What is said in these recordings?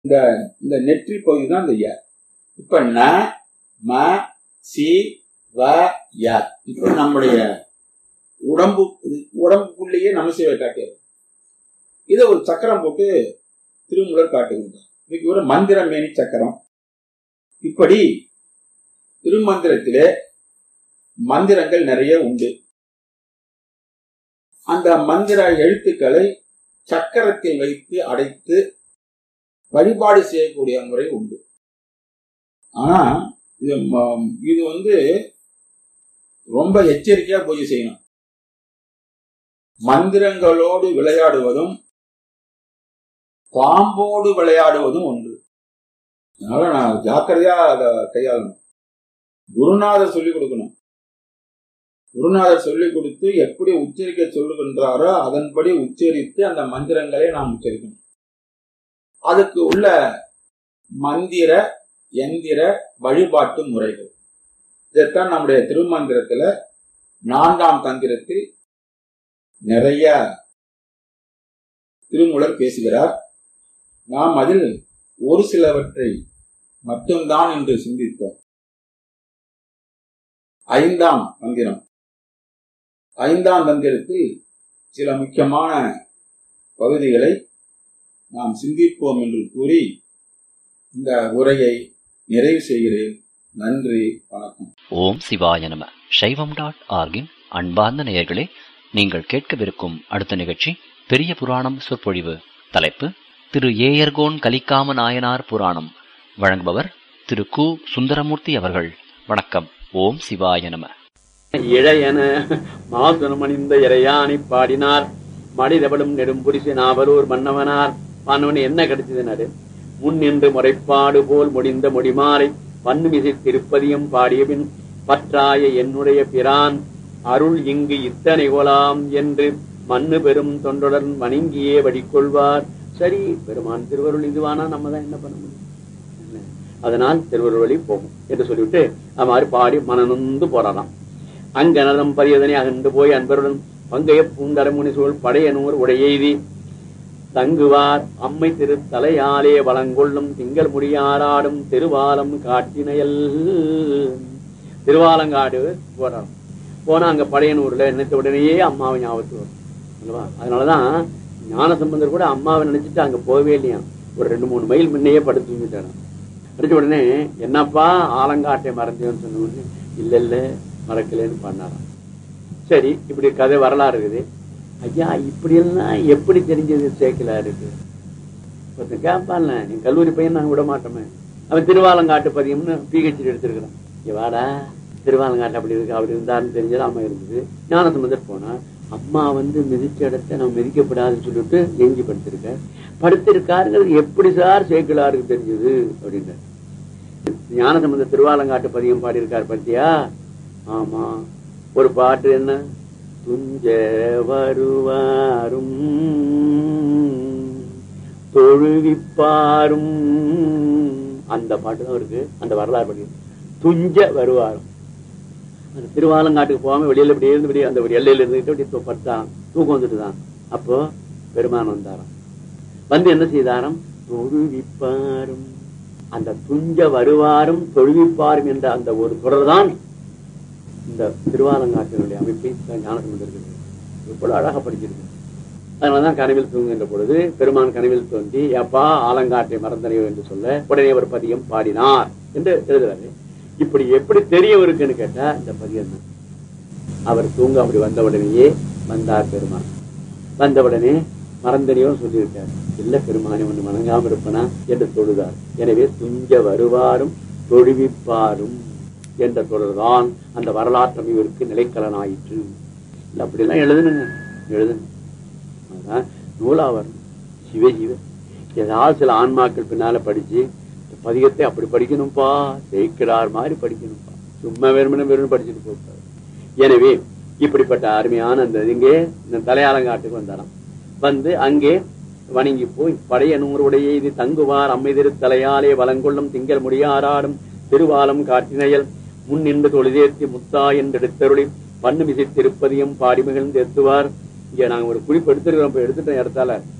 இந்த இந்த நெற்றி பகுதி தான் இந்த ய இப்ப ந ம சி வ ய இப்ப நம்முடைய உடம்பு இது- உடம்புக்குள்ளேயே நமசிவை காட்டியது இதை ஒரு சக்கரம் போட்டு திருமூலர் காட்டுகின்றார் இதுக்கு ஒரு மந்திரமேனி சக்கரம் இப்படி திருமந்திரத்திலே மந்திரங்கள் நிறைய உண்டு அந்த மந்திர எழுத்துக்களை சக்கரத்தில் வைத்து அடைத்து வழிபாடு செய்யக்கூடிய முறை உண்டு ஆனா இது ம- இது வந்து ரொம்ப எச்சரிக்கையா பூஜை செய்யணும் மந்திரங்களோடு விளையாடுவதும் பாம்போடு விளையாடுவதும் ஒன்று அதனால நான் ஜாக்கிரதையா அதை கையாளணும் குருநாதர் சொல்லிக் கொடுக்கணும் குருநாதர் சொல்லிக் கொடுத்து எப்படி உச்சரிக்க சொல்லுகின்றாரோ அதன்படி உச்சரித்து அந்த மந்திரங்களை நாம் உச்சரிக்கணும் அதுக்கு உள்ள மந்திர எந்திர வழிபாட்டு முறைகள் இதைத்தான் நம்முடைய திருமந்திரத்துல நான்காம் தந்திரத்தில் நிறைய திருமூலர் பேசுகிறார் நாம் அதில் ஒரு சிலவற்றை மட்டும்தான் என்று சிந்தித்தோம் ஐந்தாம் தந்திரம் ஐந்தாம் தந்திரத்தில் சில முக்கியமான பகுதிகளை நாம் சிந்திப்போம் என்று கூறி இந்த உரையை நிறைவு செய்கிறேன் நன்றி வணக்கம் ஓம் சிவாய நம சைவம் டாட் ஆர்கின் அன்பார்ந்த நேயர்களே நீங்கள் கேட்கவிருக்கும் அடுத்த நிகழ்ச்சி பெரிய புராணம் சொற்பொழிவு தலைப்பு திரு ஏயர்கோன் கலிக்காம நாயனார் புராணம் வழங்குபவர் திரு கு சுந்தரமூர்த்தி அவர்கள் வணக்கம் ஓம் சிவாய நம இழையன மாசுனம் அணிந்த இறையானை பாடினார் மடிதவளும் நெடும்புரிசு நாவலூர் மன்னவனார் மன்னவன் என்ன கிடைச்சதுனாரு முன் நின்று முறைப்பாடு போல் முடிந்த முடிமாறை பன்னுமிசை திருப்பதியும் பாடியபின் பற்றாய என்னுடைய பிரான் அருள் இங்கு இத்தனை கொலாம் என்று மண்ணு பெரும் தொண்டுடன் வணங்கியே வடிக்கொள்வார் சரி பெருமான் திருவருள் இதுவானா நம்ம தான் என்ன பண்ண முடியும் என்ன? அதனால் திருவருள் வழி போகும் என்று சொல்லிவிட்டு அது மாதிரி பாடி மனநொந்து போறாராம் அங்கனதம் பரியதனை அகன்று போய் அன்பருடன் பங்கைய பூந்தரமுனி சூழ் படையனூர் உடையெய்தி தங்குவார் அம்மை திரு தலையாலே வளங்கொள்ளும் திங்கள் முடியாராடும் திருவாலம் காட்டினையல் திருவாலங்காடு போறார் போனா அங்க படையனூர்ல நினைத்த உடனேயே அம்மாவை ஞாபகத்துக்கு வரும் அல்லவா அதனாலதான் ஞான சம்பந்தர் கூட அம்மாவை நினைச்சிட்டு அங்க போகவே இல்லையா ஒரு ரெண்டு மூணு மைல் முன்னையே படுத்து தூங்கிட்டாராம் அடிச்ச உடனே என்னப்பா ஆலங்காட்டை மறந்தேன்னு சொன்ன உடனே இல்ல இல்ல மறக்கலைன்னு பண்ணாராம் சரி இப்படி கதை வரலாறு இருக்குது ஐயா இப்படி எல்லாம் எப்படி தெரிஞ்சது சேர்க்கலா இருக்கு ஒருத்தன் கேட்பான்ல நீ கல்லூரி பையன் நாங்க விட மாட்டோமே அவன் திருவாலங்காட்டு பதியம்னு பிஹெச்டி எடுத்திருக்கிறான் இங்க வாடா திருவாலங்காட்டு அப்படி இருக்கு அப்படி இருந்தாருன்னு தெரிஞ்சது அம்மா இருந்தது ஞானசம்பந்தர் போனா அம்மா வந்து மிதிச்ச இடத்த நம்ம மிதிக்கப்படாதுன்னு சொல்லிட்டு நெஞ்சு படுத்திருக்க படுத்திருக்காருங்கிறது எப்படி சார் சேக்கிலாருக்கு தெரிஞ்சது அப்படின்ற ஞானசம்பந்த திருவாலங்காட்டு பதியம் பாடியிருக்கார் பத்தியா ஆமா ஒரு பாட்டு என்ன துஞ்ச வருவாரும் தொழுவிப்பாரும் அந்த பாட்டு தான் இருக்கு அந்த வரலாறு படி துஞ்ச வருவாரும் அந்த திருவாலங்காட்டுக்கு போகாம வெளியில இப்படி இருந்து இப்படி அந்த ஒரு எல்லையில இருந்துட்டு இப்படி தூ- படுத்தான் தூக்கம் வந்துட்டு தான் அப்போ பெருமான் வந்தாராம் வந்து என்ன செய்தாராம் தொழுவிப்பாரும் அந்த துஞ்ச வருவாரும் தொழுவிப்பாரும் என்ற அந்த ஒரு தொடர்தான் இந்த திருவாலங்காட்டினுடைய அமைப்பை ஞானசம்பந்தம் இருக்குது இவ்வளவு அழகா படிச்சிருக்கு அதனாலதான் கனவில் தூங்குகின்ற பொழுது பெருமான் கனவில் தோன்றி அப்பா ஆலங்காட்டை மறந்தனையோ என்று சொல்ல உடனே ஒரு பதியம் பாடினார் என்று எழுதுறாரு இப்படி எப்படி தெரிய இருக்குன்னு கேட்டா இந்த பதியம் தான் அவர் தூங்க அப்படி வந்த உடனேயே வந்தார் பெருமான் வந்த உடனே மறந்தனையோ சொல்லியிருக்கார் இல்ல பெருமானி ஒண்ணு வணங்காம இருப்பனா என்று தொழுதார் எனவே துஞ்ச வருவாரும் தொழுவிப்பாரும் என்ற தொடர்தான் அந்த வரலாற்று அமைவிற்கு நிலைக்கலனாயிற்று இல்ல அப்படிலாம் எழுதுனுங்க எழுதுங்க அதான் நூலாவர் சிவ சிவ ஏதாவது சில ஆன்மாக்கள் பின்னால படிச்சு இந்த பதிகத்தை அப்படி படிக்கணும்பா ஜெயிக்கிறார் மாதிரி படிக்கணும்பா சும்மா வெறுமனே வெறும் படிச்சுட்டு போட்டார் எனவே இப்படிப்பட்ட அருமையான அந்த இங்கே இந்த தலையாலங்காட்டுக்கு வந்தாராம் வந்து அங்கே வணங்கி போய் படைய நூறுடைய இது தங்குவார் அம்மை திரு தலையாலே வளங்கொள்ளும் திங்கள் முடியாராடும் திருவாலம் காட்டினையல் முன் நின்று தொழுதேத்தி முத்தா என்றெடுத்தருளி பண்ணு மிசை திருப்பதியும் பாடி மகிழ்ந்து எத்துவார் இங்க நாங்க ஒரு குறிப்பு எடுத்துருக்கோம் இப்ப எடுத்துட்டோம் இடத்தால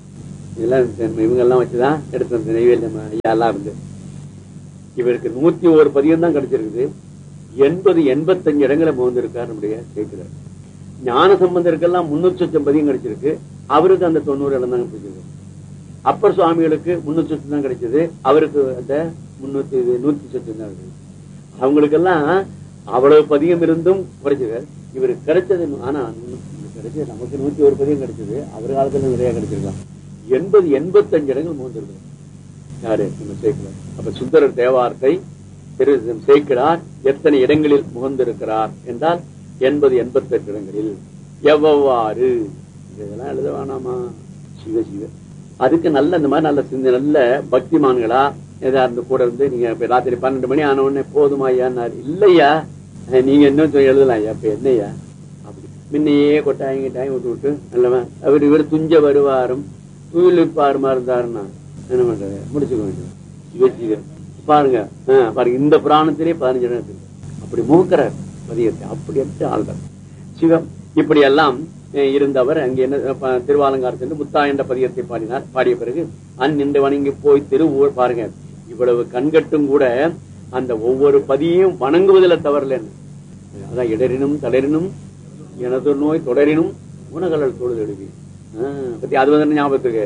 இதெல்லாம் இவங்கெல்லாம் வச்சுதான் எடுத்து வந்த நெய்வேலியம் ஐயா எல்லாம் இருந்து இவருக்கு நூத்தி ஒரு பதியம் தான் கிடைச்சிருக்குது எண்பது எண்பத்தஞ்சு இடங்களை முகந்திருக்கார் நம்முடைய சேர்க்கிறார் ஞான சம்பந்தருக்கெல்லாம் முன்னூத்தி சொச்சம் பதியம் கிடைச்சிருக்கு அவருக்கு அந்த தொண்ணூறு இடம் தான் கிடைச்சிருக்கு அப்பர் சுவாமிகளுக்கு முன்னூத்தி சொச்சம் தான் கிடைச்சது அவருக்கு அந்த முன்னூத்தி இது நூத்தி சொச்சம் தான் இருக்குது அவங்களுக்கெல்லாம் அவ்வளவு பதியம் இருந்தும் குறைச்சிருக்காரு இவருக்கு கிடைச்சது ஆனா கிடைச்சது நமக்கு நூத்தி ஒரு பதியம் கிடைச்சது அவர் காலத்துல நிறைய கிடைச்சிருக்கலாம் எண்பது எண்பத்தஞ்சு இடங்கள் முகந்திருக்கு யாரு நம்ம சேர்க்கிறார் அப்ப சுந்தரர் தேவாரத்தை திரு சேர்க்கிறார் எத்தனை இடங்களில் முகந்திருக்கிறார் என்றால் எண்பது எண்பத்தெட்டு இடங்களில் எவ்வாறு இதெல்லாம் எழுத வேணாமா சிவ சிவ அதுக்கு நல்ல இந்த மாதிரி நல்ல சிந்த நல்ல பக்திமான்களா ஏதா இருந்து கூட இருந்து நீங்க இப்ப ராத்திரி பன்னெண்டு மணி ஆன உடனே போதுமா ஐயான்னாரு இல்லையா அஹ் நீங்க இன்னும் சொல்லி எழுதலாம் ஐயா இப்ப என்னய்யா அப்படி முன்னையே கொட்டாயங்க டைம் விட்டு விட்டு நல்லவன் அவர் இவர் துஞ்ச வருவாரும் துயிலிப்பாருமா இருந்தாருன்னா என்ன பண்றது முடிச்சுக்க வேண்டியது சிவஜீவ பாருங்க ஆ, பாருங்க இந்த புராணத்திலே பதினஞ்சு இடம் இருக்கு அப்படி மூக்கிறார் பதியத்தை அப்படி எடுத்து ஆள்றார் சிவம் இப்படி எல்லாம் அஹ், இருந்தவர் அங்கே என்ன ப- திருவாலங்கார் சென்று முத்தா என்ற பதியத்தை பாடினார் பாடிய பிறகு அந்நின்று வணங்கி போய் திருவூர் பாருங்க இவ்வளவு கண்கட்டும் கூட அந்த ஒவ்வொரு பதியையும் வணங்குவதில் தவறல அதான் இடரினும் தளரினும் எனது நோய் தொடரினும் உணகலல் தொழுது எழுதி பத்தி அது வந்து ஞாபகத்துக்கு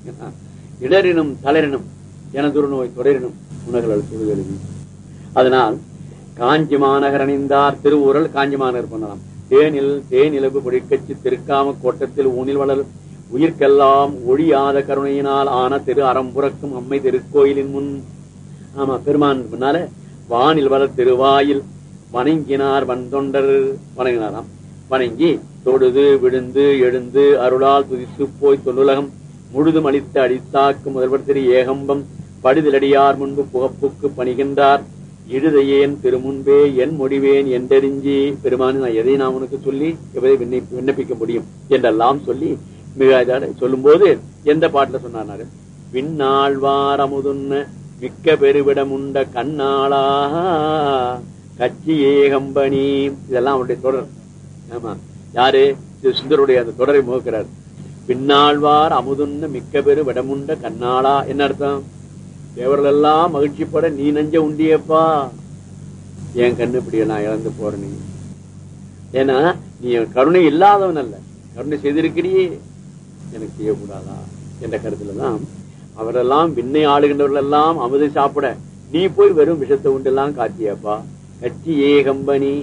இடரினும் தளரினும் எனது நோய் தொடரினும் உணகலல் தொழுது எழுதி அதனால் காஞ்சி மாநகர் அணிந்தார் திருவுரல் காஞ்சி மாநகர் பண்ணலாம் தேனில் தேனிலவு பொடிக்கச்சி திருக்காம கோட்டத்தில் ஊனில் வளர் உயிர்க்கெல்லாம் ஒழியாத கருணையினால் ஆன திரு அறம்புறக்கும் அம்மை திருக்கோயிலின் முன் ஆமா பெருமான் முன்னால வானில் வளர் திருவாயில் வணங்கினார் வந்தொண்டர் வணங்கினாராம் வணங்கி தொழுது விழுந்து எழுந்து அருளால் துதித்து போய் தொல்லுலகம் முழுதும் அளித்து அடித்தாக்கு முதல்வர் திரு ஏகம்பம் படுதிலடியார் முன்பு புகப்புக்கு பணிகின்றார் இழுதையேன் திருமுன்பே என் முடிவேன் என்றெறிஞ்சி பெருமானி நான் எதை நான் உனக்கு சொல்லி எதை விண்ணை- விண்ணப்பிக்க முடியும் என்றெல்லாம் சொல்லி மிக சொல்லும் போது எந்த பாட்டுல சொன்னாரு விண்ணாழ்வார் அமுதுன்ன மிக்க பெருவிடமுண்ட கண்ணாளா கட்சி ஏகம்பனி இதெல்லாம் அவருடைய தொடர் ஆமா யாரு இது சுந்தருடைய அந்த தொடரை முகக்கிறார் பின்னாழ்வார் அமுதுன்ன மிக்க பெரு விடமுண்ட கண்ணாளா என்ன அர்த்தம் தேவர்கள் எல்லாம் மகிழ்ச்சிப்பட நீ நஞ்ச உண்டியப்பா என் கண்ணு இப்படி நான் இழந்து போறேன் நீ ஏன்னா நீ என் கருணை இல்லாதவன் அல்ல கருணை செய்திருக்கிறியே எனக்கு செய்யக்கூடாதா என்ற கருத்துல தான் அவரெல்லாம் விண்ணை ஆளுகின்றவர்கள் எல்லாம் அமுதை சாப்பிட நீ போய் வெறும் விஷத்தை உண்டெல்லாம் காட்டியப்பா கட்சி ஏ கம்பனி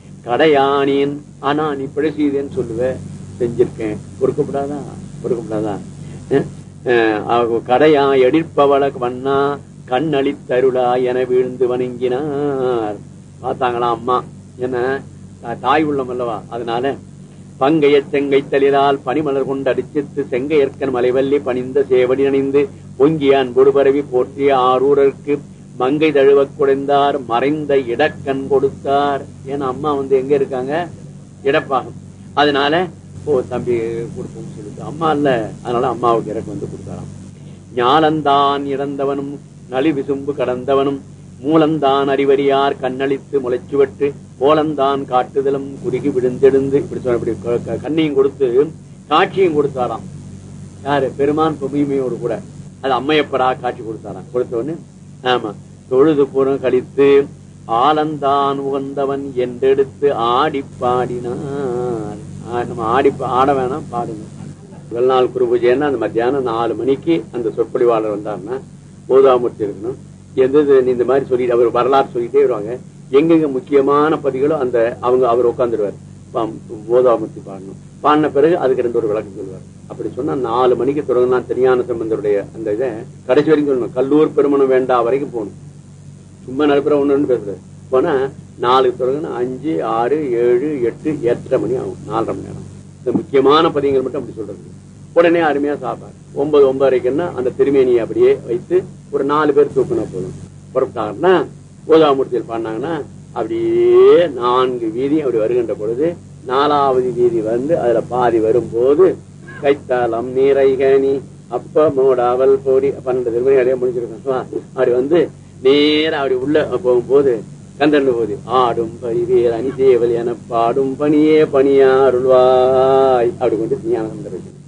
கடையானேன் ஆனா நீ பிழை செய்தேன்னு சொல்லுவ செஞ்சிருக்கேன் பொறுக்கப்படாதா பொறுக்கப்படாதா அஹ் அஹ் அவ கடையா எடிற்பவள வண்ணா கண்ணளித்தருளா என வீழ்ந்து வணங்கினார் பார்த்தாங்களா அம்மா என்ன தா- தாய் உள்ளம் அல்லவா அதனால பங்கைய செங்கை தளிரால் பனிமலர் கொண்டு அடிச்சித்து செங்கையற்கன் மலைவல்லி பணிந்த சேவடி அணிந்து பொங்கிய அன்பொடு பரவி போற்றிய ஆரூரருக்கு மங்கை தழுவக் குடைந்தார் மறைந்த இடக்கண் கொடுத்தார் ஏன்னா அம்மா வந்து எங்க இருக்காங்க இடப்பாகம் அதனால ஓ தம்பி கொடுப்போம்னு சொல்லிட்டு அம்மா இல்ல அதனால அம்மாவுக்கு இறக்கு வந்து கொடுத்தாராம் ஞாலந்தான் இறந்தவனும் நலி விசும்பு கடந்தவனும் மூலந்தான் அறிவறியார் கண்ணளித்து முளைச்சுவட்டு கோலந்தான் காட்டுதலும் குறுகி விழுந்தெழுந்து இப்படி சொன்ன இப்படி க- க- கண்ணையும் கொடுத்து காட்சியும் கொடுத்தாராம் யாரு பெருமான் பொமிமையோடு கூட அது அம்மையப்பரா காட்சி கொடுத்தாராம் கொடுத்த உடனே ஆமா தொழுது புறம் கழித்து ஆலந்தான் உகந்தவன் என்றெடுத்து ஆடி பாடினார் ஆ, நம்ம ஆடி பா- ஆட வேணாம் பாடுங்க முதல் நாள் குரு பூஜைன்னா அந்த மத்தியானம் நாலு மணிக்கு அந்த சொற்பொழிவாளர் வந்தாருன்னா போதாமூர்த்தி இருக்கணும் எந்த இது நீ இந்த மாதிரி சொல்லிட்டு அவர் வரலாறு சொல்லிட்டே வருவாங்க எங்கெங்க முக்கியமான பதிகளோ அந்த அவங்க அவர் உட்காந்துருவார் போதாமூர்த்தி பாடணும் பாடின பிறகு அதுக்கு ரெண்டு ஒரு விளக்கம் சொல்லுவார் அப்படி சொன்னா நாலு மணிக்கு தொடங்கினா தெரியான சம்பந்தருடைய அந்த இதை கடைசி வரைக்கும் சொல்லணும் கல்லூர் பெருமணம் வேண்டா வரைக்கும் போகணும் சும்மா நடுப்புற ஒண்ணு ரெண்டு பேசுறது போனா நாலுக்கு தொடங்கினா அஞ்சு ஆறு ஏழு எட்டு எட்டரை மணி ஆகும் நாலரை மணி நேரம் இந்த முக்கியமான பதியங்கள் மட்டும் அப்படி சொல்றது உடனே அருமையா சாப்பாடு ஒன்பது ஒன்பதரைக்குன்னா அந்த திருமேனியை அப்படியே வைத்து ஒரு நாலு பேர் தூக்குனா போதும் புறப்பட்டாங்கன்னா கோதாமூர்த்தியில் பாடினாங்கன்னா அப்படியே நான்கு வீதி அப்படி வருகின்ற பொழுது நாலாவது வீதி வந்து அதுல பாதி வரும்போது கைத்தாளம் நீரைகனி அப்ப மோடாவல் போடி பன்னெண்டு திருமணி அடைய முடிஞ்சிருக்கோம் அப்படி வந்து நேரா அப்படி உள்ள போகும்போது கந்தன் போகுது ஆடும் பரிவேர் அணிதேவல் என பாடும் பணியே பணியாருள்வாய் அப்படி கொண்டு ஞான சம்பந்தர் வைக்கணும்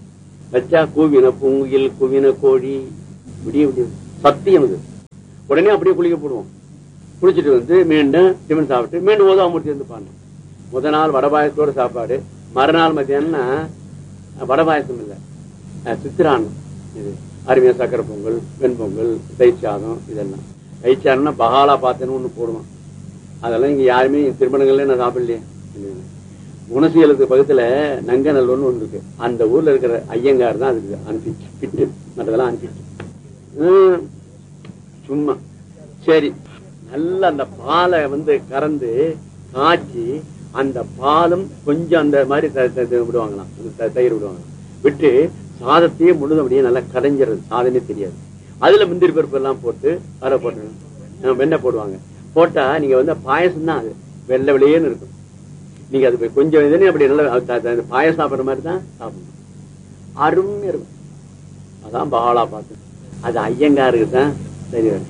வச்சா கூவின பூங்குயில் குவின கோழி விடிய விடிய சத்தியம் இது உடனே அப்படியே குளிக்க போடுவோம் குளிச்சுட்டு வந்து மீண்டும் டிஃபன் சாப்பிட்டு மீண்டும் ஓதாமூர்த்தி வந்து பாருங்க முத நாள் வடபாயசத்தோட சாப்பாடு மறுநாள் மத்தியானம்னா வடபாயசம் இல்லை அஹ், சித்திரான்னம் இது அருமையா சக்கரை பொங்கல் வெண்பொங்கல் தயிர் சாதம் இதெல்லாம் தயிர் சாதம்னா பகாலா பாத்தேன்னு ஒண்ணு போடுவான் அதெல்லாம் இங்க யாருமே திருமணங்கள்ல நான் சாப்பிடலையே இல்லையா? குணசீலத்துக்கு பக்கத்துல நங்கநல்லூர்னு ஒண்ணு இருக்கு அந்த ஊர்ல இருக்கிற ஐயங்கார் தான் அதுக்கு அனுப்பிச்சு பிட்டு மற்றதெல்லாம் அனுப்பிச்சு ஹம், சும்மா சரி நல்ல அந்த பாலை வந்து கறந்து காய்ச்சி அந்த பாலும் கொஞ்சம் அந்த மாதிரி த- த- த- விடுவாங்களாம் அந்த த- தயிர் விடுவாங்களாம் விட்டு சாதத்தையே முழுதும் அப்படியே நல்லா கடைஞ்சிறது சாதமே தெரியாது அதுல முந்திரி பருப்பு எல்லாம் போட்டு வர போட்டு அஹ் வெண்ணெய் போடுவாங்க போட்டா நீங்க வந்து பாயசம் தான் அது வெள்ளை வெளியேன்னு இருக்கும் நீங்க அது போய் கொஞ்சம் இதுன்னு அப்படி நல்லா த- த- இந்த பாயசம் சாப்பிடுற மாதிரி தான் சாப்பிடணும் அருமையா இருக்கும் அதான் பகாலா பார்த்து அது ஐயங்காருக்கு தான் சரி வரும்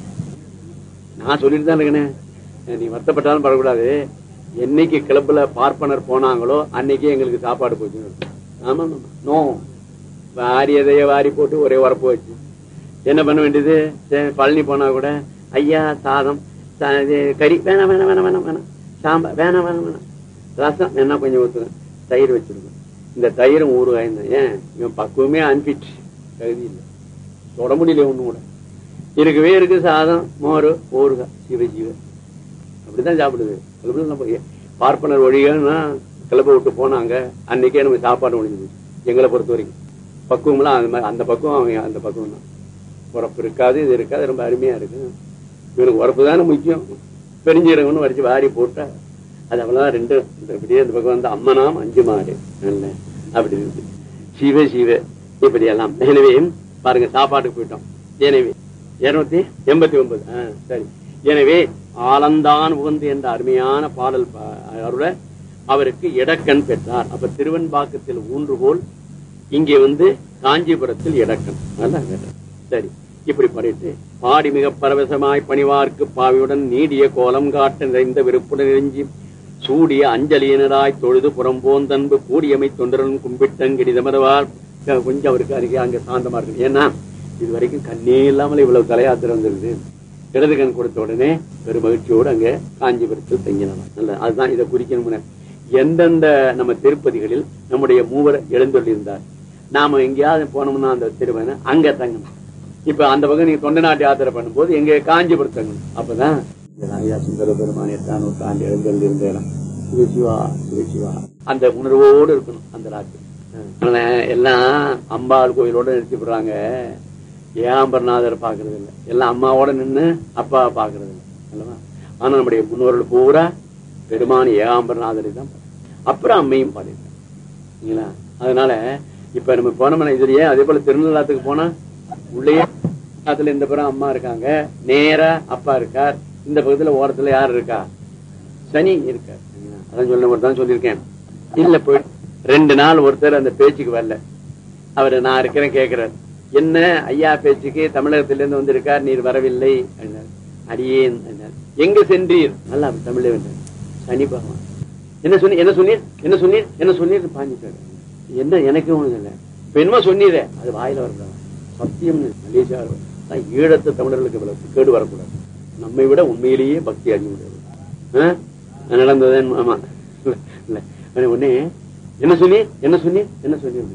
நான் சொல்லிட்டு தான் இருக்கேனே நீ வருத்தப்பட்டாலும் படக்கூடாது என்னைக்கு கிளப்புல பார்ப்பனர் போனாங்களோ அன்னைக்கே எங்களுக்கு சாப்பாடு போச்சு ஆமா ஆமா நோ வாரி எதைய வாரி போட்டு ஒரே உரப்பு வச்சு என்ன பண்ண வேண்டியது சரி, பழனி போனா கூட ஐயா சாதம் சா- இது கறி வேணாம் வேணாம் வேணாம் வேணாம் வேணாம் சாம்பார் வேணாம் வேணாம் வேணாம் ரசம் என்ன கொஞ்சம் ஊத்துங்க தயிர் வச்சிருக்கோம் இந்த தயிரும் ஊறுகாயும் தான் ஏன் இவன் பக்குவமே அனுப்பிச்சு தகுதி இல்லை தொட முடியல ஒண்ணு கூட இருக்கவே இருக்கு சாதம் மோர் ஊறுகாய் சிவ சிவ அப்படிதான் சாப்பிடுது அதுபோல நம்ம ஏ- பார்ப்பனர் வழிகள்னா கிளப்ப விட்டு போனாங்க அன்னைக்கே நம்ம சாப்பாடு முடிஞ்சது எங்களை பொறுத்த வரைக்கும் பக்குவம்லாம் அந்த மாதிரி அந்த பக்குவம் அவங்க அந்த பக்குவம் தான் உரப்பு இருக்காது இது இருக்காது ரொம்ப அருமையா இருக்கு இவனுக்கு உரப்பு தானே முக்கியம் பெருஞ்சீரகம்னு வரைச்சு வாரி போட்டா அது அவ்வளவுதான் ரெண்டு இந்த இப்படியே இந்த பக்கம் வந்து அம்மனாம் அஞ்சு மாடு நல்ல அப்படி இருக்கு சிவ சிவ இப்படி எல்லாம் எனவே பாருங்க சாப்பாட்டுக்கு போயிட்டோம் எனவே இருநூத்தி எண்பத்தி ஒன்பது ஆ, சரி எனவே ஆலந்தான் உகந்து என்ற அருமையான பாடல் பா- அருள அவருக்கு இடக்கண் பெற்றார் அப்ப திருவெண்பாக்கத்தில் ஊன்றுகோல் இங்கே வந்து காஞ்சிபுரத்தில் இடக்கண் நல்லா கேட்டார். சரி இப்படி பண்ணிட்டு பாடி மிக பரவசமாய் பணிவார்க்கு பாவியுடன் நீடிய கோலம் காட்ட நிறைந்த விருப்புடன் நெருஞ்சி சூடிய அஞ்சலியினராய் தொழுது புறம்போந்தன்பு கூடியமை தொண்டரன் கும்பிட்டங்கிடிதமரவார் கொஞ்சம் அவருக்கு அருகே அங்க சாந்தமா இருக்கு ஏன்னா இது வரைக்கும் கண்ணே இல்லாமல் இவ்வளவு தலையாத்திரை வந்திருக்கு இடது கண் கொடுத்த உடனே பெரும் மகிழ்ச்சியோடு அங்க காஞ்சிபுரத்தில் தங்கினார் நல்ல அதுதான் இதை குறிக்கணும் எந்தெந்த நம்ம திருப்பதிகளில் நம்முடைய மூவர் எழுந்தொள்ளிருந்தார் நாம எங்கேயாவது போனோம்னா அந்த திருவனை அங்க தங்கணும் இப்ப அந்த பக்கம் நீங்க தொண்டை நாட்டு யாத்திரை பண்ணும்போது எங்க காஞ்சிபுரம் தங்கணும் அப்பதான் இதெல்லாம் ஐயா சுந்தர பெருமான் எட்டாம் நூற்றாண்டு எழுந்தொள்ளி இருந்த இடம் சிவசிவா சிவசிவா அந்த உணர்வோடு இருக்கணும் அந்த ராத்திரி அதனால எல்லாம் அம்பாள் கோயிலோட நிறுத்தி விடுறாங்க ஏகாம்பரநாதர் பாக்குறது இல்ல எல்லாம் அம்மாவோட நின்னு அப்பாவை பாக்குறது இல்ல அல்லவா ஆனா நம்முடைய முன்னோர்கள் பூரா பெருமான் ஏகாம்பரநாதரை தான் பாக்குறாங்க. அப்புறம் அம்மையும் பாடிருக்காங்க சரிங்களா அதனால இப்ப நம்ம போனோம்னா இதுலயே அதே போல திருநள்ளாத்துக்கு போனா உள்ளே அதுல இந்த புறம் அம்மா இருக்காங்க நேரா அப்பா இருக்கார் இந்த பக்கத்துல ஓரத்துல யார் இருக்கா சனி இருக்கார் சரிங்களா? அதான் சொல்ல தான் சொல்லியிருக்கேன் இல்ல போய் ரெண்டு நாள் ஒருத்தர் அந்த பேச்சுக்கு வரல அவரு நான் இருக்கிறேன் கேக்குறாரு என்ன ஐயா பேச்சுக்கு தமிழகத்திலிருந்து வந்திருக்கார் நீர் வரவில்லை என்றார். அடியேன் என்றார். எங்க சென்றீர் நல்லா தமிழே வென்றார் சனி பகவான் என்ன சொன்னீர் என்ன சொன்னீர் என்ன சொன்னீர் என்ன சொன்னீர் பாஞ்சிட்டாரு என்ன எனக்கு ஒண்ணு இல்லை இப்ப என்னமோ சொன்னீரே அது வாயில வரக்கூடாது சத்தியம் மலேசியா அதான் ஈழத்து தமிழர்களுக்கு இவ்வளவு கேடு வரக்கூடாது நம்மை விட உண்மையிலேயே பக்தி அறிவுடையவர் ஆ? நடந்தது ஆமா இல்ல இல்ல உடனே என்ன சொன்னீர் என்ன சொன்னீர் என்ன சொன்னீர்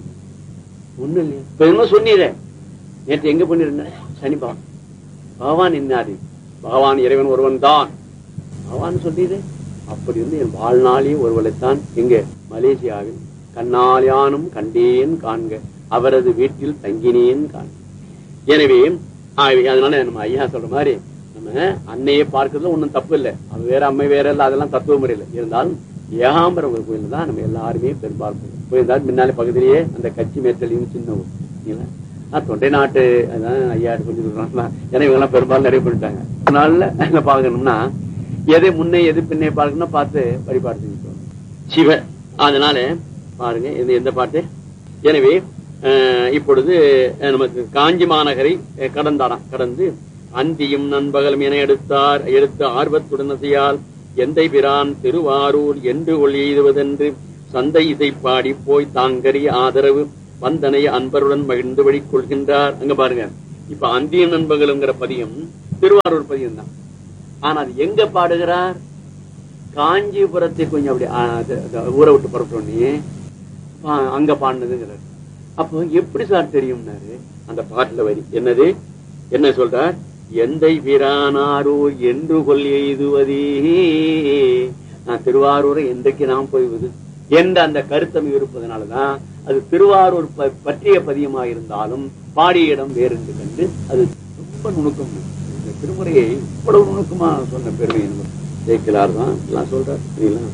ஒண்ணு இல்லையா இப்ப என்ன சொன்னீரே நேற்று எங்க பண்ணிருந்த சனி பகவான் பகவான் இன்னாரு பகவான் இறைவன் ஒருவன் தான் பகவான் சொன்னீரே அப்படி இருந்து என் வாழ்நாளே ஒருவளைத்தான் எங்க மலேசியாவில் கண்ணாலியானும் கண்டேன் காண்க அவரது வீட்டில் தங்கினேன் காண்க எனவே ஆகவே அதனால நம்ம ஐயா சொல்ற மாதிரி நம்ம அன்னையை பார்க்கறதுல ஒண்ணும் தப்பு இல்லை அது வேற அம்மை வேற இல்ல அதெல்லாம் தத்துவ முறையில் இருந்தாலும் ஏகாம்பரம் ஒரு கோயில் தான் நம்ம எல்லாருமே பெரும்பாலும் போயிருந்தாலும் முன்னாலே பகுதியிலேயே அந்த கட்சி மேத்தலையும் சின்ன ஊர். சரிங்களா? நான் தொண்டை நாட்டு அதான் ஐயா சொல்லி சொல்றாங்களா ஏன்னா இவங்க எல்லாம் பெரும்பாலும் நிறைய பண்ணிட்டாங்க அதனால என்ன பார்க்கணும்னா எதை முன்னே எது பின்னே பார்க்கணும் பார்த்து வழிபாடு செஞ்சுக்கணும் சிவ அதனால பாருங்க இது எந்த பாட்டு எனவே அஹ், இப்பொழுது அஹ், நமக்கு காஞ்சி மாநகரை அஹ், கடந்தாராம் கடந்து அந்தியும் நண்பகலும் என எடுத்தார் எடுத்து ஆர்வத்துடன் செய்யால் எந்தை பிரான் திருவாரூர் என்று ஒளி எய்துவதென்று சந்தை இசை பாடி போய் தாங்கரி ஆதரவு வந்தனை அன்பருடன் மகிழ்ந்து வழி கொள்கின்றார் அங்க பாருங்க இப்ப அந்திய நண்பகலுங்கிற பதியம் திருவாரூர் பதியம் தான் ஆனா அது எங்க பாடுகிறார் காஞ்சிபுரத்தை கொஞ்சம் அப்படி ஆ, அது- அது ஊரை விட்டு புறப்பட்டோடனே அங்க பாடினதுங்கிறார் அப்போ எப்படி சார் தெரியும்னாரு அந்த பாட்டுல வரி என்னது என்ன சொல்றார் எந்தை வீரானாரூர் என்று கொல் எய்துவதே நான் திருவாரூரை என்றைக்கு நாம் போய்வது என்ற அந்த கருத்தம் இருப்பதனாலதான் அது திருவாரூர் ப- பற்றிய பதியமாக இருந்தாலும் பாடிய இடம் வேறு என்று கண்டு அது ரொம்ப நுணுக்கம் இந்த திருமுறையை இவ்வளவு நுணுக்கமா சொன்ன பெருமை எனக்கு ஜெயிக்கலார் தான் எல்லாம் சொல்றார் சரிங்களா?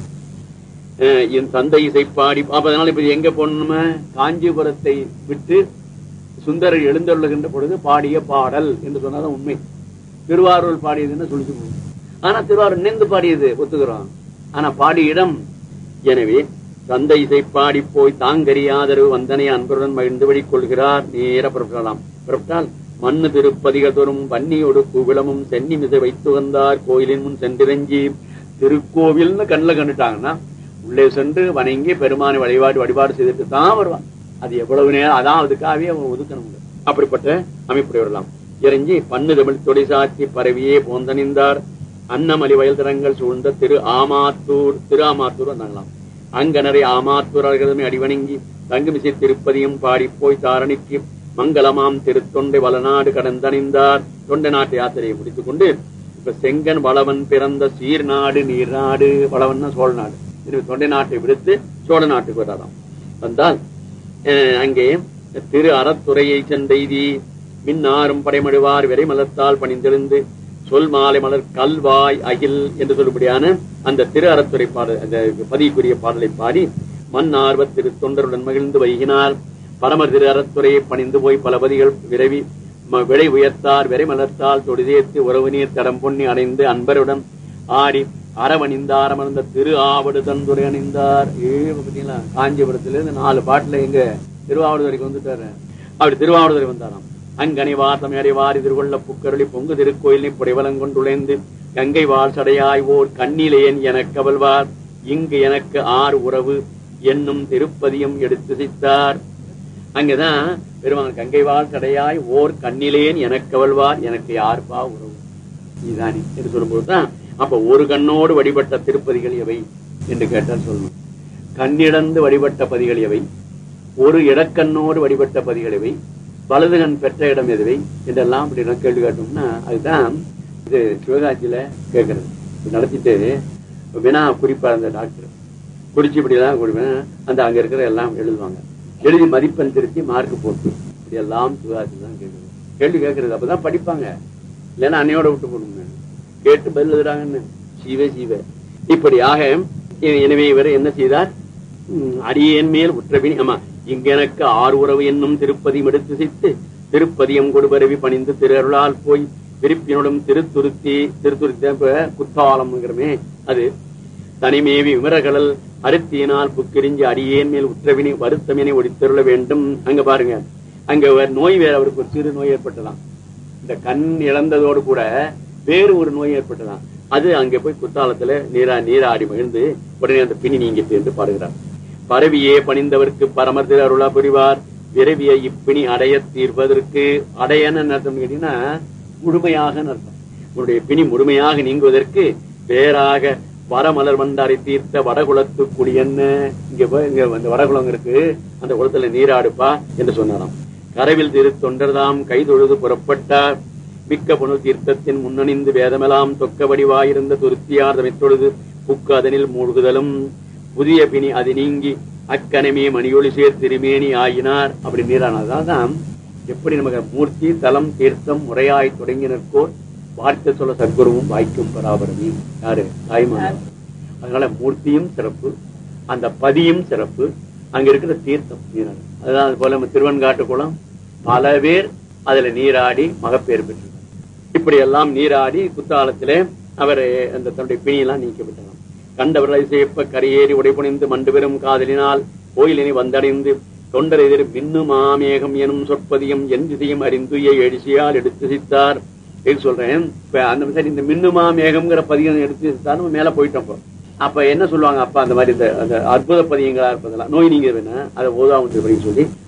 அஹ் என் தந்தை இசை பாடி அப்ப அதனால இப்ப எங்க போனோம் காஞ்சிபுரத்தை விட்டு சுந்தரர் எழுந்தருளுகின்ற பொழுது பாடிய பாடல் என்று சொன்னாதான் உண்மை திருவாரூர் பாடியதுன்னு சொல்லிட்டு போகும் ஆனா திருவாரூர் நின்று பாடியது ஒத்துக்கிறோம் ஆனா பாடிய இடம் எனவே தந்தை இசை பாடி போய் தாங்கறியாதரவு வந்தனை அன்பருடன் மகிழ்ந்து வழி கொள்கிறார் நேர புறப்படலாம் புறப்பட்டால் மண்ணு திருப்பதிகள் தோறும் வன்னியோடு குவிளமும் சென்னி மிசை வைத்து வந்தார் கோயிலின் முன் சென்றிரஞ்சி திருக்கோவில்னு கண்ணில் கண்டுட்டாங்கன்னா உள்ளே சென்று வணங்கி பெருமானை வழிபாடு வழிபாடு செய்துட்டு தான் வருவான் அது எவ்வளவு நேரம் அதான் அதுக்காகவே அவன் ஒதுக்கணும் அப்படிப்பட்ட அமைப்புடையவர்களாம் இறங்கி பண்ணு தமிழ் தொழிசாட்சி பரவியே போந்தணிந்தார் அன்னமலி வயல் தரங்கள் சூழ்ந்த திரு ஆமாத்தூர் திரு ஆமாத்தூர் வந்தாங்களாம் அங்கனரை ஆமாத்தூரர்களுமே அடிவணங்கி தங்குமிசை திருப்பதியும் பாடி போய் தாரணிக்கு மங்களமாம் திருத்தொண்டை வளநாடு கடந்தணிந்தார் தொண்டை நாட்டு யாத்திரையை முடித்துக் கொண்டு இப்ப செங்கன் வளவன் பிறந்த சீர்நாடு நீர்நாடு வளவன்னா சோழ நாடு எனவே தொண்டை நாட்டை விடுத்து சோழ நாட்டுக்கு வராதாம் வந்தால் அஹ், அங்கே திரு அறத்துறையை சென்றெய்தி மின்னாரும் படைமடுவார் விரைமலத்தால் பணிந்தெழுந்து சொல் மாலை மலர் கல்வாய் அகில் என்று சொல்லும்படியான அந்த திரு அறத்துறை பாடல் அந்த பதிக்குரிய பாடலை பாடி மண் ஆர்வத் திரு தொண்டருடன் மகிழ்ந்து வைகினார் பரமர் திரு அறத்துறையை பணிந்து போய் பல பதிகள் விரைவி ம- விடை உயர்த்தார் விரைமலர்த்தால் தொடிதேத்து உறவு நீர் தடம் பொன்னி அடைந்து அன்பருடன் ஆடி அரவணிந்தார் அமர்ந்த திரு ஆவடு தந்துரை அணிந்தார் ஏ பாத்தீங்களா காஞ்சிபுரத்திலிருந்து நாலு பாட்டுல எங்க திருவாவடுதுறைக்கு வந்துட்டாரு அப்படி திருவாவடுதுறை வந்தாராம் அங்கனை வாசம் அறிவார் எதிர்கொள்ள புக்கருளி பொங்கு திருக்கோயிலை புடைவலம் கொண்டுழைந்து கங்கை வாழ் சடையாய் ஓர் கண்ணிலேன் எனக் கவல்வார் இங்கு எனக்கு ஆர் உறவு என்னும் திருப்பதியம் எடுத்து சித்தார் அங்கதான் பெருமான் கங்கை வாழ் சடையாய் ஓர் கண்ணிலேன் எனக் கவல்வார் எனக்கு யார்பா உறவு இதுதானே என்று சொல்லும்போதுதான் அப்ப ஒரு கண்ணோடு வழிபட்ட திருப்பதிகள் எவை என்று கேட்டால் சொல்லணும் கண்ணிடந்து வழிபட்ட பதிகள் எவை ஒரு இடக்கண்ணோடு வழிபட்ட பதிகள் எவை வலது கண் பெற்ற இடம் எதுவை என்றெல்லாம் அப்படி நான் கேள்வி கேட்டோம்னா அதுதான் இது சிவகாசியில கேட்கறது இது நடத்திட்டு வினா குறிப்பா அந்த டாக்டர் குறிச்சு இப்படி எல்லாம் கொடுப்பேன் அந்த அங்க இருக்கிற எல்லாம் எழுதுவாங்க எழுதி மதிப்பெண் திருத்தி மார்க் போட்டு இப்படி எல்லாம் சிவகாசி தான் கேட்கறது கேள்வி கேட்கறது அப்பதான் படிப்பாங்க இல்லைன்னா அன்னையோட விட்டு போடுங்க கேட்டு பதில் எழுதுறாங்கன்னு சீவே சீவே இப்படியாக எ- எனவே இவர் என்ன செய்தார் ம், அடியேன் மேல் உற்றபினி ஆமா இங்க எனக்கு ஆறு உறவு என்னும் திருப்பதியும் எடுத்து சித்து திருப்பதியம் கொடுபரவி பணிந்து திருஅருளால் போய் விருப்பினுடன் திருத்துருத்தி திருத்துருத்தி இப்ப குத்தாலம்ங்கிறமே அது தனிமேவி விமரகடல் அருத்தியினால் புக்கிரிஞ்சு அடியேன் மேல் உற்றவினை வருத்தமினை ஒடித்தருள வேண்டும் அங்க பாருங்க அங்க ஒரு நோய் வேற அவருக்கு ஒரு சிறு நோய் ஏற்பட்டதாம் இந்த கண் இழந்ததோடு கூட வேறு ஒரு நோய் ஏற்பட்டதாம் அது அங்க போய் குத்தாலத்துல நீரா நீராடி மகிழ்ந்து உடனே அந்த பிணி நீங்கிட்டு என்று பாடுகிறார் பரவியே பணிந்தவர்க்கு பரமர் திரு அருளா புரிவார் விரவிய இப்பிணி அடைய தீர்வதற்கு அடையன்னு என்ன அர்த்தம் கேட்டீங்கன்னா முழுமையாக அர்த்தம் உன்னுடைய பிணி முழுமையாக நீங்குவதற்கு வேறாக வரமலர் வந்தாரை தீர்த்த வடகுலத்து குடியன்ன இங்க போய் இங்க அந்த வடகுலம் இருக்கு அந்த குளத்துல நீராடுப்பா என்று சொன்னாராம் கரவில் திரு தொண்டர்தாம் கைதொழுது புறப்பட்டார் மிக்க புனு தீர்த்தத்தின் முன்னணிந்து வேதமெல்லாம் தொக்க வடிவாயிருந்த துருத்தியார் தொழுது புக்கு அதனில் மூழ்குதலும் புதிய பிணி அது நீங்கி அக்கனமே மணியொளி சேர் திருமேனி ஆயினார் அப்படி நீரானதான் எப்படி நமக்கு மூர்த்தி தலம் தீர்த்தம் முறையாய் தொடங்கினர்கோர் வார்த்தை சொல்ல சத்குருவும் வாய்க்கும் பராபரமி யாரு தாய்மார் அதனால மூர்த்தியும் சிறப்பு அந்த பதியும் சிறப்பு அங்க இருக்கிற தீர்த்தம் நீராடு அதுதான் அது போல நம்ம திருவன்காட்டு குளம் பல பேர் அதுல நீராடி மகப்பேறு பெற்று இப்படி எல்லாம் நீராடி குத்தாலத்திலே அவர் அந்த தன்னுடைய பிணியெல்லாம் நீக்கப்பட்டாராம் கண்டவர்களை சேப்ப கரையேறி உடைபுணிந்து மண்டு பெறும் காதலினால் கோயிலினை வந்தடைந்து தொண்டர் எதிர் மின்னு மாமேகம் எனும் சொற்பதியம் என் திசையும் அறிந்துய எழுச்சியால் எடுத்து சித்தார் எது சொல்றேன் இப்ப அந்த சரி இந்த மின்னுமா மேகம்ங்கிற பதியம் எடுத்து சித்தார் நம்ம மேல போயிட்டோம் இப்போ. அப்ப என்ன சொல்லுவாங்க அப்பா அந்த மாதிரி இந்த அந்த அற்புத பதியங்களா இருப்பதெல்லாம் நோய் நீங்க வேணா அதை ஓதாவும் சொல்லி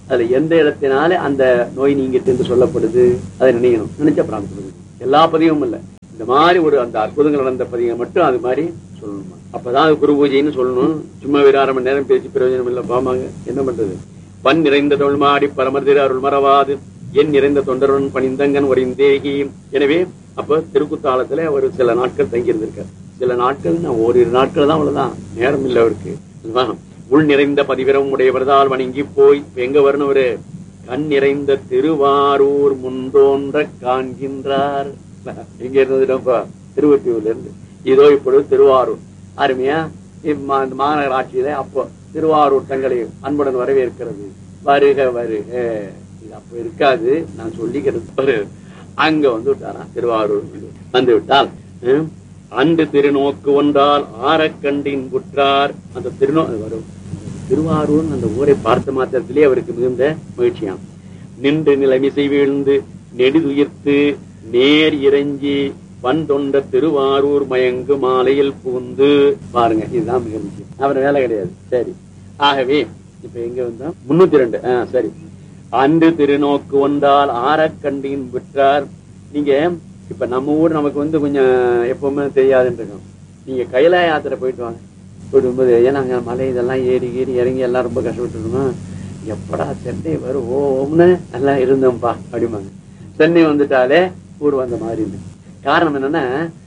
அதுல எந்த இடத்தினால அந்த நோய் நீங்கிட்டு என்று சொல்லப்படுது அதை நினைக்கணும் நினைச்ச பிராணம் சொல்லுது எல்லா பதிவும் இல்ல இந்த மாதிரி ஒரு அந்த அற்புதங்கள் நடந்த பதிகம் மட்டும் அது மாதிரி சொல்லணுமா அப்பதான் அது குரு பூஜைன்னு சொல்லணும் சும்மா ஒரு அரை மணி நேரம் பேசி பிரயோஜனம் இல்ல பாமாங்க என்ன பண்றது பன் நிறைந்த தொல்மாடி பரமதிர அருள் மறவாது என் நிறைந்த தொண்டருடன் பணிந்தங்கன் ஒரு இந்தேகி எனவே அப்ப திருக்குத்தாலத்துல ஒரு சில நாட்கள் தங்கி இருந்திருக்காரு சில நாட்கள் நான் ஓரிரு நாட்கள் தான் அவ்வளவுதான் நேரம் இல்லை அவருக்கு அதுவா? உள் நிறைந்த பதிவிரம் உடையவர்தால் வணங்கி போய் இப்ப எங்க வரணும் அவரு கண் நிறைந்த திருவாரூர் முன்தோன்ற காண்கின்றார் எங்க இருந்ததுப்பா திருவொற்றியூர்ல இருந்து இதோ இப்பொழுது திருவாரூர் அருமையா இம்மா- இந்த மாநகராட்சியில அப்போ திருவாரூர் தங்களை அன்புடன் வரவேற்கிறது வருக வருக இது அப்ப இருக்காது நான் சொல்லிக்கிறது பாரு அங்க வந்து விட்டாராம் திருவாரூர் வந்து விட்டால் ஹம், அன்று திருநோக்கு ஒன்றால் ஆரக்கண்டின் புற்றார் அந்த திருநோ அது வரும் திருவாரூர் அந்த ஊரை பார்த்த மாத்திரத்திலே அவருக்கு மிகுந்த மகிழ்ச்சியாம் நின்று நிலைமிசை வீழ்ந்து நெடுதுயிர்த்து நேர் இறங்கி வன் தொண்ட திருவாரூர் மயங்கு மாலையில் பூந்து பாருங்க இதுதான் மிக முக்கியம் அவர் வேலை கிடையாது சரி ஆகவே இப்ப எங்க வந்தா முன்னூத்தி ரெண்டு ஆ, சரி அன்று திருநோக்கு ஒன்றால் ஆரக்கண்டின் விற்றார் நீங்க இப்ப நம்ம ஊர் நமக்கு வந்து கொஞ்சம் எப்பவுமே தெரியாதுன்னு இருக்கும் நீங்க கைலாய யாத்திரை போயிட்டு வாங்க போயிட்டு வரும்போது ஏன்னா அங்க மலை இதெல்லாம் ஏறி ஏறி இறங்கி எல்லாம் ரொம்ப கஷ்டப்பட்டு இருக்கோம் எப்படா சென்னை வரும் ஓம்னு நல்லா இருந்தோம்ப்பா அப்படிம்பாங்க சென்னை வந்துட்டாலே ஊர் வந்த மாதிரி இருந்து காரணம் என்னன்னா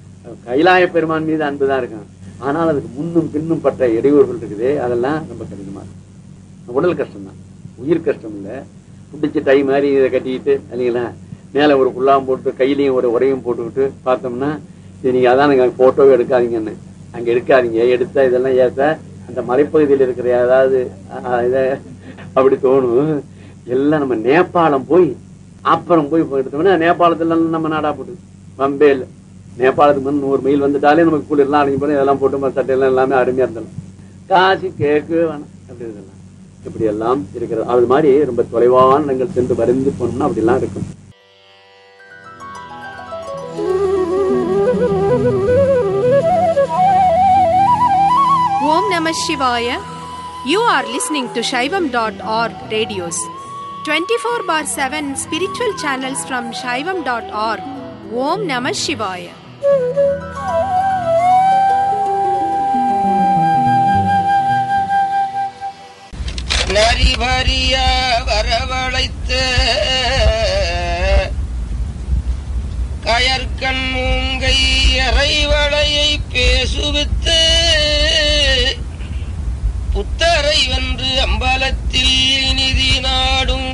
கைலாய பெருமான் மீது அன்புதான் இருக்கும் ஆனால் அதுக்கு முன்னும் பின்னும் பட்ட இடையூறுகள் இருக்குது அதெல்லாம் ரொம்ப கடினமா இருக்கும் உடல் கஷ்டம் தான் உயிர் கஷ்டம் இல்ல பிடிச்ச டை மாதிரி இதை கட்டிக்கிட்டு இல்லைங்களா மேல ஒரு குள்ளாம் போட்டு கையிலையும் ஒரு உரையும் போட்டுக்கிட்டு பார்த்தோம்னா சரி நீங்க அதான் அங்க போட்டோவே எடுக்காதீங்கன்னு அங்க எடுக்காதீங்க எடுத்தா இதெல்லாம் ஏத்த அந்த மலைப்பகுதியில் இருக்கிற ஏதாவது ஆஹ், இத அப்படி தோணும் எல்லாம் நம்ம நேபாளம் போய் அப்புறம் போய் எடுத்தோம்னா நேபாளத்துல எல்லாம் நம்ம நாடா போட்டு பம்பே இல்ல நேபாளத்துக்கு வந்து நூறு மைல் வந்துட்டாலே நமக்கு குளிர்லாம் அடங்கி போய் இதெல்லாம் போட்டு சட்டையெல்லாம் எல்லாமே அருமையா இருந்தோம் காசு கேக்கு வேணாம் அப்படி இதெல்லாம் இப்படி எல்லாம் இருக்கிறது அது மாதிரி ரொம்ப தொலைவான இடங்கள் சென்று வருந்து போனோம்னா அப்படி எல்லாம் இருக்கும் Om Namah Shivaya. You are listening to Shaivam.org radios. 24 bar 7 spiritual channels from Shaivam.org. Om Namah Shivaya. நரிபரிய வரவழைத்து கயற்கண் மூங்கை அறைவளையை பேசுவித்து புத்தரை வென்று அம்பலத்தில் நிதி நாடும்